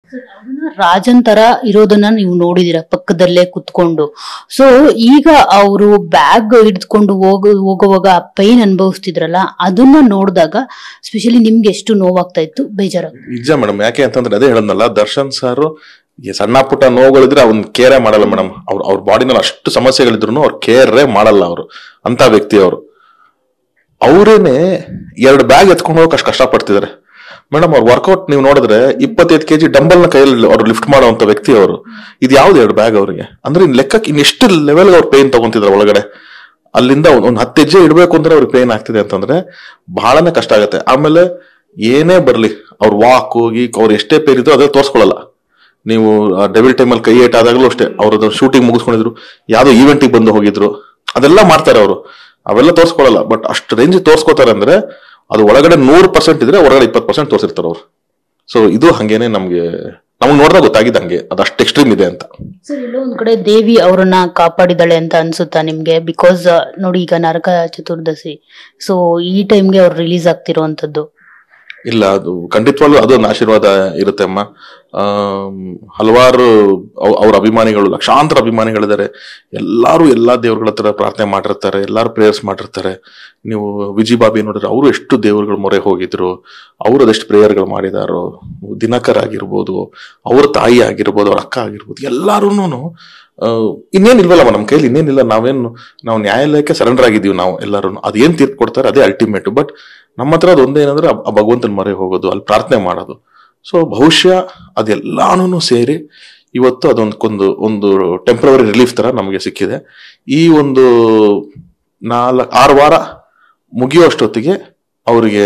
ರಾಜನ್ ತರ ಇರೋದನ್ನ ನೀವು ನೋಡಿದೀರ ಪಕ್ಕದಲ್ಲೇ ಕುತ್ಕೊಂಡು ಸೊ ಈಗ ಅವರು ಬ್ಯಾಗ್ ಹಿಡಿದುಕೊಂಡು ಹೋಗ ಹೋಗುವಾಗ ಪೈನ್ ಅನುಭವಿಸ್ತಿದ್ರಲ್ಲ ಅದನ್ನ ನೋಡಿದಾಗ ಸ್ಪೆಷಲಿ ನಿಮ್ಗೆ ಎಷ್ಟು ನೋವಾಗ್ತಾ ಇತ್ತು ಬೇಜಾರಾಗ್ತಾ ನಿಜ ಮೇಡಮ್ ಯಾಕೆ ಅಂತಂದ್ರೆ ಅದೇ ಹೇಳದ್ನಲ್ಲ ದರ್ಶನ್ ಸರ್ ಸಣ್ಣ ಪುಟ್ಟ ನೋವುಗಳಿದ್ರೆ ಅವ್ನ್ ಕೇರೇ ಮಾಡಲ್ಲ ಮೇಡಮ್ ಅವ್ರ ಅವ್ರ ಬಾಡಿನಲ್ಲಿ ಅಷ್ಟು ಸಮಸ್ಯೆಗಳಿದ್ರು ಅವ್ರು ಕೇರೇ ಮಾಡಲ್ಲ ಅವರು ಅಂತ ವ್ಯಕ್ತಿ ಅವರು ಅವರೇನೆ ಎರಡು ಬ್ಯಾಗ್ ಎತ್ಕೊಂಡು ಹೋಗಕ್ಕೆ ಅಷ್ಟು ಕಷ್ಟಪಡ್ತಿದ್ದಾರೆ ಮೇಡಮ್ ಅವ್ರ ವರ್ಕೌಟ್ ನೀವು ನೋಡಿದ್ರೆ ಇಪ್ಪತ್ತೈದು ಕೆಜಿ ಡಂಬಲ್ ನ ಕೈಯಲ್ಲಿ ಅವ್ರು ಲಿಫ್ಟ್ ಮಾಡುವಂತ ವ್ಯಕ್ತಿ ಅವರು ಇದು ಯಾವ್ದು ಎರಡು ಬ್ಯಾಗ್ ಅವರಿಗೆ ಅಂದ್ರೆ ಇನ್ ಲೆಕ್ಕಕ್ಕೆ ಇನ್ನೆಷ್ಟು ಲೆವೆಲ್ ಅವ್ರು ಪೇನ್ ತಗೊಂತಿದ್ರು ಒಳಗಡೆ ಅಲ್ಲಿಂದ ಒಂದ್ ಒಂದ್ ಹತ್ತು ಹೆಜ್ಜೆ ಇಡ್ಬೇಕು ಅಂದ್ರೆ ಅವ್ರಿಗೆ ಪೇನ್ ಆಗ್ತಿದೆ ಅಂತಂದ್ರೆ ಬಹಳನೇ ಕಷ್ಟ ಆಗುತ್ತೆ ಆಮೇಲೆ ಏನೇ ಬರ್ಲಿ ಅವ್ರ ವಾಕ್ ಹೋಗಿ ಅವ್ರು ಎಷ್ಟೇ ಪೇನ್ ಇದ್ರು ಅದೇ ತೋರ್ಸ್ಕೊಳಲ್ಲ ನೀವು ಡೆವಿಲ್ ಟೈಮಲ್ಲಿ ಕೈ ಏಟ್ ಆದಾಗಲೂ ಅಷ್ಟೇ ಅವ್ರದ್ದು ಶೂಟಿಂಗ್ ಮುಗಿಸ್ಕೊಂಡಿದ್ರು ಯಾವ್ದೋ ಈವೆಂಟಿಗೆ ಬಂದು ಹೋಗಿದ್ರು ಅದೆಲ್ಲ ಮಾಡ್ತಾರೆ ಅವರು ಅವೆಲ್ಲ ತೋರ್ಸ್ಕೊಳಲ್ಲ ಬಟ್ ಅಷ್ಟು ರೇಂಜ್ ತೋರ್ಸ್ಕೊತಾರೆ ಅಂದ್ರೆ ಅದು ಒಳಗಡೆ ನೂರು ಪರ್ಸೆಂಟ್ ಇದ್ರೆ ಹೊರಗಡೆ ಇಪ್ಪತ್ತು ಪರ್ಸೆಂಟ್ ತೋರಿಸಿರ್ತಾರೆ ಅವ್ರು ಸೊ ಇದು ಹಂಗೇನೆ ನಮ್ಗೆ ನಮ್ಗೆ ನೋಡಿದಾಗ ಗೊತ್ತಾಗಿದ್ದು ಹಂಗೆ ಅದು ಅಷ್ಟು ಎಕ್ಸ್ಟ್ರೀಮ್ ಇದೆ ಅಂತ ಸರ್ ಎಲ್ಲೋ ಒಂದ್ ಕಡೆ ದೇವಿ ಅವ್ರನ್ನ ಕಾಪಾಡಿದಾಳೆ ಅಂತ ಅನ್ಸುತ್ತಾ ನಿಮ್ಗೆ ಬಿಕಾಸ್ ನೋಡಿ ಈಗ ನರಕ ಚತುರ್ದಶಿ ಸೊ ಈ ಟೈಮ್ಗೆ ಅವ್ರು ರಿಲೀಸ್ ಆಗ್ತಿರೋಂಥದ್ದು ಇಲ್ಲ ಅದು ಖಂಡಿತವಾಗ್ಲೂ ಅದು ಒಂದು ಆಶೀರ್ವಾದ ಇರುತ್ತೆ ಅಮ್ಮ ಆಮ್, ಹಲವಾರು ಅವ್- ಅವ್ರ ಅಭಿಮಾನಿಗಳು ಲಕ್ಷಾಂತರ ಅಭಿಮಾನಿಗಳಿದ್ದಾರೆ ಎಲ್ಲಾರು ಎಲ್ಲಾ ದೇವ್ರಗಳ ಹತ್ರ ಪ್ರಾರ್ಥನೆ ಮಾಡಿರ್ತಾರೆ ಎಲ್ಲಾರು ಪ್ರೇಯರ್ಸ್ ಮಾಡಿರ್ತಾರೆ ನೀವು ವಿಜಿ ಬಾಬಿ ನೋಡಿದ್ರೆ ಅವರು ಎಷ್ಟು ದೇವ್ರಗಳ ಮೊರೆ ಹೋಗಿದ್ರು ಅವರು ಅದೆಷ್ಟು ಪ್ರೇಯರ್ಗಳು ಮಾಡಿದಾರೋ ದಿನಕರ್ ಆಗಿರ್ಬೋದು ಅವ್ರ ತಾಯಿ ಆಗಿರ್ಬೋದು ಅವ್ರ ಅಕ್ಕ ಆಗಿರ್ಬೋದು ಎಲ್ಲಾರುನು ಇನ್ನೇನ್ ಇಲ್ವಲ್ಲಮ್ಮ ನಮ್ಮ ಕೈಲಿ ಇನ್ನೇನಿಲ್ಲ ನಾವೇನು ನಾವು ನ್ಯಾಯಾಲಯಕ್ಕೆ ಸರೆಂಡರ್ ಆಗಿದೀವಿ ನಾವು ಎಲ್ಲರೂ ಅದೇನ್ ತೀರ್ಪು ಕೊಡ್ತಾರೆ ಅದೇ ಅಲ್ಟಿಮೇಟ್ ಬಟ್ ನಮ್ಮ ಹತ್ರ ಅದು ಒಂದೇನಂದ್ರೆ ಆ- ಆ ಭಗವಂತನ ಮೊರೆ ಹೋಗೋದು ಅಲ್ಲಿ ಪ್ರಾರ್ಥನೆ ಮಾಡೋದು ಸೊ ಬಹುಶಃ ಅದೆಲ್ಲಾನು ಸೇರಿ ಇವತ್ತು ಅದೊಂದಕ್ಕೊಂದು ಒಂದು ಟೆಂಪ್ರವರಿ ರಿಲೀಫ್ ತರ ನಮಗೆ ಸಿಕ್ಕಿದೆ ಈ ಒಂದು ನಾಲ್ಕು ಆರು ವಾರ ಮುಗಿಯುವಷ್ಟೊತ್ತಿಗೆ ಅವರಿಗೆ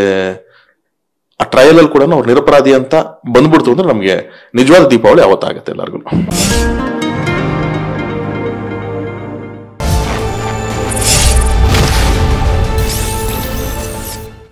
ಆ ಟ್ರಯಲ್ ಅಲ್ಲಿ ಕೂಡ ಅವ್ರು ನಿರಪರಾಧಿ ಅಂತ ಬಂದ್ಬಿಡ್ತು ಅಂದ್ರೆ ನಮಗೆ ನಿಜವಾದ ದೀಪಾವಳಿ ಅವತ್ತಾಗತ್ತೆ ಎಲ್ಲರಿಗೂ